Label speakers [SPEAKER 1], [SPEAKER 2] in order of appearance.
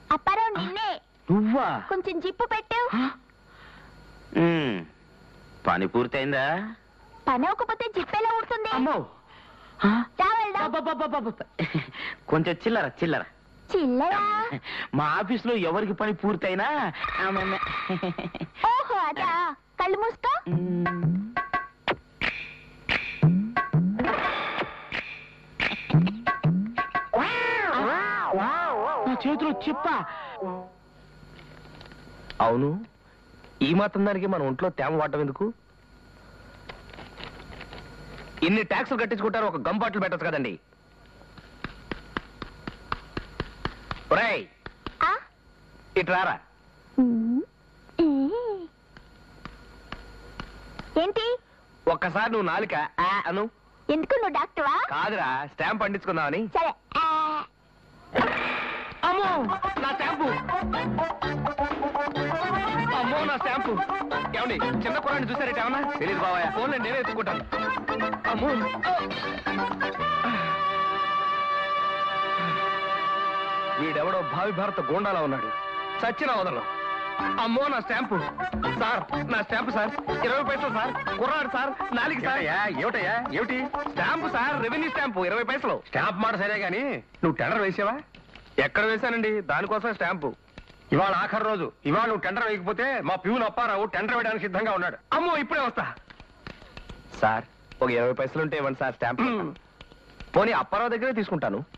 [SPEAKER 1] అప్పారావు నిన్నే
[SPEAKER 2] నువ్వా
[SPEAKER 1] కొంచెం జిప్పు పెట్టు
[SPEAKER 2] ఉమ్, పని పూర్తయిందా
[SPEAKER 1] పని అవ్వకపోతే జిప్పు ఎలా ఊడుతుంది
[SPEAKER 2] అమ్మో ఆ?
[SPEAKER 1] రా వెళ్దాం
[SPEAKER 2] అబ్బబ్బబ్బబ్బబ్బ. కొంచెం చిల్లర చిల్లర
[SPEAKER 1] చిల్లరా
[SPEAKER 2] మా ఆఫీస్ లో ఎవరికి పని పూర్తయినా ఆమె-
[SPEAKER 1] ఓహో అదా కళ్ళు మూసుకో
[SPEAKER 2] ఉమ్. నా చేతిలో చెప్ప అవును ఈ మాత్రం దానికి మన ఒంట్లో తేమ వాడటం ఎందుకు ఇన్ని ట్యాక్సులు కట్టించుకుంటారు ఒక గమ్ బాటిల్ పెట్టచ్చు కదండి ఒరేయ్
[SPEAKER 1] ఆ?
[SPEAKER 2] ఇటు రారా
[SPEAKER 1] ఉమ్. ఏ. ఏంటి
[SPEAKER 2] ఒక్కసారి నువ్వు నాలుక ఆ అను
[SPEAKER 1] ఎందుకు నువ్వు డాక్టరా
[SPEAKER 2] కాదురా స్టాంప్ పండించుకుందామని
[SPEAKER 1] సరే ఆ.
[SPEAKER 2] అమ్మో నా స్టాంపు అమ్మో నా స్టాంపు ఏమండి చిన్న కురాన్ని చూసారేట ఏమన్నా తెలియదు బాబాయ్ ఫోన్లో నేనే ఎత్తుకుంటాను అమ్మో వీడెవడో భావి భారత గోండాలా ఉన్నాడు సచిన వదలను అమ్మో నా స్టాంపు సార్ నా స్టాంపు సార్ ఇరవై పైసలు సార్ కుర్రాడు సార్ నాలుగు సార్ ఏమిటయ్యా ఏమిటి స్టాంపు సార్ రెవెన్యూ స్టాంపు ఇరవై పైసలు స్టాంప్ మాట సరే గాని నువ్వు టెండర్ వేసావా ఎక్కడ వేశానండి దానికోసం స్టాంపు ఇవాళ ఆఖరి రోజు ఇవాళ నువ్వు టెండర్ వేయకపోతే మా ప్యూన్ అప్పారావు టెండర్ వేయడానికి సిద్ధంగా ఉన్నాడు అమ్మో ఇప్పుడే వస్తా సార్ ఒక ఇరవై పైసలు ఉంటే ఇవ్వండి సార్ స్టాంప్ పోనీ అప్పారావు దగ్గరే తీసుకుంటాను